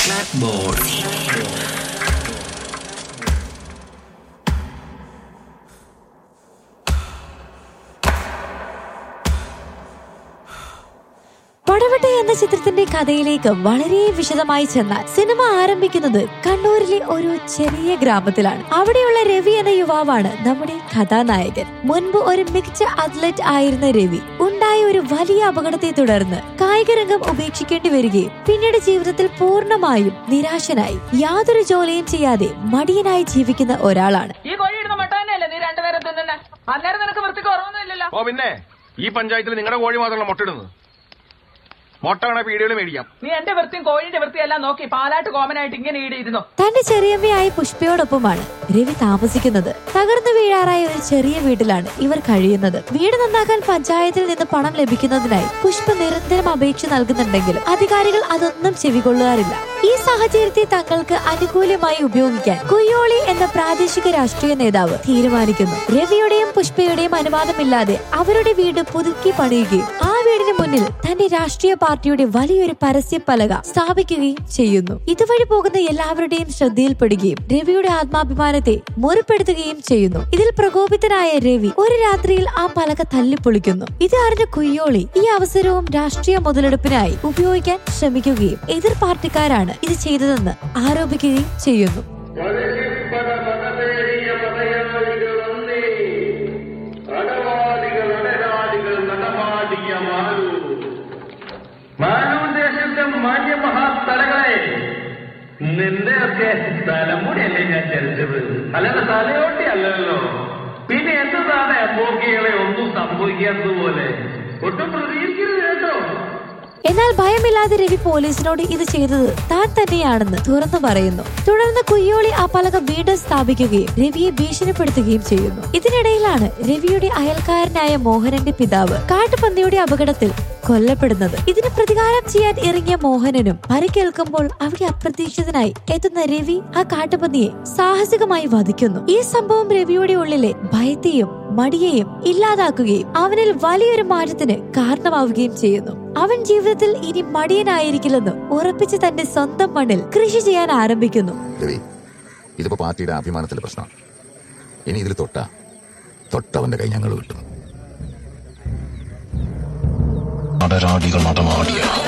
Clapboard. പടവട്ട എന്ന ചിത്രത്തിന്റെ കഥയിലേക്ക് വളരെ വിശദമായി ചെന്നാൽ സിനിമ ആരംഭിക്കുന്നത് കണ്ണൂരിലെ ഒരു ചെറിയ ഗ്രാമത്തിലാണ് അവിടെയുള്ള രവി എന്ന യുവാവാണ് നമ്മുടെ കഥാനായകൻ മുൻപ് ഒരു മികച്ച അത്ലറ്റ് ആയിരുന്ന രവി ഉണ്ടായ ഒരു വലിയ അപകടത്തെ തുടർന്ന് കായിക രംഗം ഉപേക്ഷിക്കേണ്ടി വരികയും പിന്നീട് ജീവിതത്തിൽ പൂർണ്ണമായും നിരാശനായി യാതൊരു ജോലിയും ചെയ്യാതെ മടിയനായി ജീവിക്കുന്ന ഒരാളാണ് ഈ കോഴി ഇടുന്ന മുട്ട തന്നെയല്ലേ നീ രണ്ടുപേരും തിന്നുന്നെ അന്നേരം നിനക്ക് വൃത്തിക്ക് കുറവൊന്നുമില്ലല്ലോ ഓ പിന്നെ ഈ പഞ്ചായത്തിൽ നിങ്ങളുടെ കോഴി മാത്രമല്ല മുട്ടയിടുന്നത് മുട്ട വേണേ പീടികൾ മേടിക്കാം നീ എന്റെ വൃത്തിയും കോഴിയുടെ വൃത്തിയും എല്ലാം നോക്കി പാലാട്ട് കോമൻ ആയിട്ട് ഇങ്ങനെ ഈടിയിരുന്നു തന്റെ ചെറിയമ്മയായ പുഷ്പയോടൊപ്പമാണ് രവി താമസിക്കുന്നത് തകർന്നു വീഴാറായ ഒരു ചെറിയ വീട്ടിലാണ് ഇവർ കഴിയുന്നത് വീട് നന്നാക്കാൻ പഞ്ചായത്തിൽ നിന്ന് പണം ലഭിക്കുന്നതിനായി പുഷ്പ നിരന്തരം അപേക്ഷ നൽകുന്നുണ്ടെങ്കിലും അധികാരികൾ അതൊന്നും ചെവികൊള്ളാറില്ല ഈ സാഹചര്യത്തെ തങ്ങൾക്ക് അനുകൂലമായി ഉപയോഗിക്കാൻ കുയ്യോളി എന്ന പ്രാദേശിക രാഷ്ട്രീയ നേതാവ് തീരുമാനിക്കുന്നു രവിയുടെയും പുഷ്പയുടെയും അനുവാദമില്ലാതെ അവരുടെ വീട് പുതുക്കി പണിയുകയും ആ വീടിന് മുന്നിൽ തന്റെ രാഷ്ട്രീയ പാർട്ടിയുടെ വലിയൊരു പരസ്യ പലക സ്ഥാപിക്കുകയും ചെയ്യുന്നു ഇതുവഴി പോകുന്ന എല്ലാവരുടെയും ശ്രദ്ധയിൽപ്പെടുകയും രവിയുടെ ആത്മാഭിമാനത്തെ മുറിപ്പെടുത്തുകയും ചെയ്യുന്നു ഇതിൽ പ്രകോപിതനായ രവി ഒരു രാത്രിയിൽ ആ പലക തല്ലിപ്പൊളിക്കുന്നു ഇത് അറിഞ്ഞ കുയ്യോളി ഈ അവസരവും രാഷ്ട്രീയ മുതലെടുപ്പിനായി ഉപയോഗിക്കാൻ ശ്രമിക്കുകയും എതിർ പാർട്ടിക്കാരാണ് ഇത് ചെയ്തതെന്ന് ആരോപിക്കുകയും ചെയ്യുന്നു പല മതമേറിയ മതയാളികൾ വന്നേ അടവാദികൾ അടരാദികൾ നടമാടിയ മാലു മാലു ദേശത്തെ മാന്യമഹാസ്ഥലങ്ങളെ നിന്റെയൊക്കെ തലമുടിയല്ലേ ഞാൻ ചരിച്ചത് അല്ലാതെ തലയോട്ടി അല്ലല്ലോ പിന്നെ എന്താണ് പോക്കികളെ ഒന്നും സംഭവിക്കാത്തതുപോലെ ഒട്ടും പ്രതീക്ഷിക്കരുത് കേട്ടോ എന്നാൽ ഭയമില്ലാതെ രവി പോലീസിനോട് ഇത് ചെയ്തത് താൻ തന്നെയാണെന്ന് തുറന്നു പറയുന്നു തുടർന്ന് കുയ്യോളി ആ പലക വീണ്ടും സ്ഥാപിക്കുകയും രവിയെ ഭീഷണിപ്പെടുത്തുകയും ചെയ്യുന്നു ഇതിനിടയിലാണ് രവിയുടെ അയൽക്കാരനായ മോഹനന്റെ പിതാവ് കാട്ടുപന്നിയുടെ അപകടത്തിൽ കൊല്ലപ്പെടുന്നത് ഇതിന് പ്രതികാരം ചെയ്യാൻ ഇറങ്ങിയ മോഹനനും പരിക്കേൽക്കുമ്പോൾ അവിടെ അപ്രതീക്ഷിതനായി എത്തുന്ന രവി ആ കാട്ടുപന്നിയെ സാഹസികമായി വധിക്കുന്നു ഈ സംഭവം രവിയുടെ ഉള്ളിലെ ഭയത്തെയും മടിയെയും ഇല്ലാതാക്കുകയും അവനിൽ വലിയൊരു മാറ്റത്തിന് കാരണമാവുകയും ചെയ്യുന്നു അവൻ ജീവിതത്തിൽ ഇനി മടിയനായിരിക്കില്ലെന്ന് ഉറപ്പിച്ച് തന്റെ സ്വന്തം മണ്ണിൽ കൃഷി ചെയ്യാൻ ആരംഭിക്കുന്നു രവി ഇതിപ്പോ പാർട്ടിയുടെ അഭിമാനത്തിന്റെ പ്രശ്നമാണ് ഇനി ഇതിൽ തൊട്ട തൊട്ടവന്റെ കൈ ഞങ്ങൾ കിട്ടും നടരാടികൾ നടമാടിയ